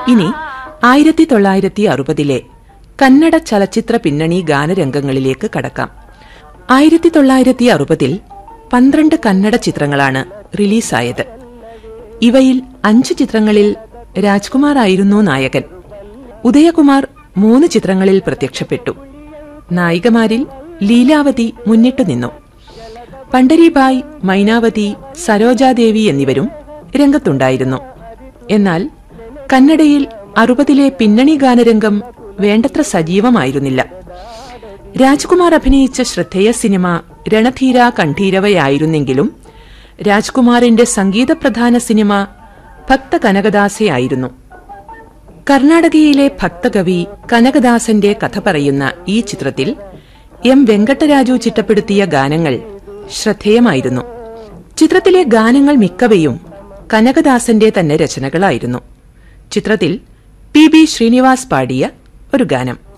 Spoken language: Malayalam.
ഇനി ആയിരത്തി തൊള്ളായിരത്തി അറുപതിലെ കന്നഡ ചലച്ചിത്ര പിന്നണി ഗാനരംഗങ്ങളിലേക്ക് കടക്കാം ആയിരത്തി തൊള്ളായിരത്തി അറുപതിൽ പന്ത്രണ്ട് കന്നഡ ചിത്രങ്ങളാണ് റിലീസായത് ഇവയിൽ അഞ്ച് ചിത്രങ്ങളിൽ രാജ്കുമാർ ആയിരുന്നു നായകൻ ഉദയകുമാർ മൂന്ന് ചിത്രങ്ങളിൽ പ്രത്യക്ഷപ്പെട്ടു നായികമാരിൽ ലീലാവതി മുന്നിട്ടു നിന്നു പണ്ഡരിഭായ് മൈനാവതി സരോജാദേവി എന്നിവരും രംഗത്തുണ്ടായിരുന്നു എന്നാൽ കന്നഡയിൽ അറുപതിലെ പിന്നണി ഗാനരംഗം വേണ്ടത്ര സജീവമായിരുന്നില്ല രാജ്കുമാർ അഭിനയിച്ച ശ്രദ്ധേയ സിനിമ രണധീര കണ്ഠീരവയായിരുന്നെങ്കിലും രാജ്കുമാറിന്റെ സംഗീതപ്രധാന സിനിമ ഭക്ത കനകദാസയായിരുന്നു കർണാടകയിലെ ഭക്തകവി കനകദാസന്റെ കഥ പറയുന്ന ഈ ചിത്രത്തിൽ എം വെങ്കട്ടരാജു ചിട്ടപ്പെടുത്തിയ ഗാനങ്ങൾ ശ്രദ്ധേയമായിരുന്നു ചിത്രത്തിലെ ഗാനങ്ങൾ മിക്കവയും കനകദാസന്റെ തന്നെ രചനകളായിരുന്നു ചിത്രത്തിൽ പി ബി ശ്രീനിവാസ് പാടിയ ഒരു ഗാനം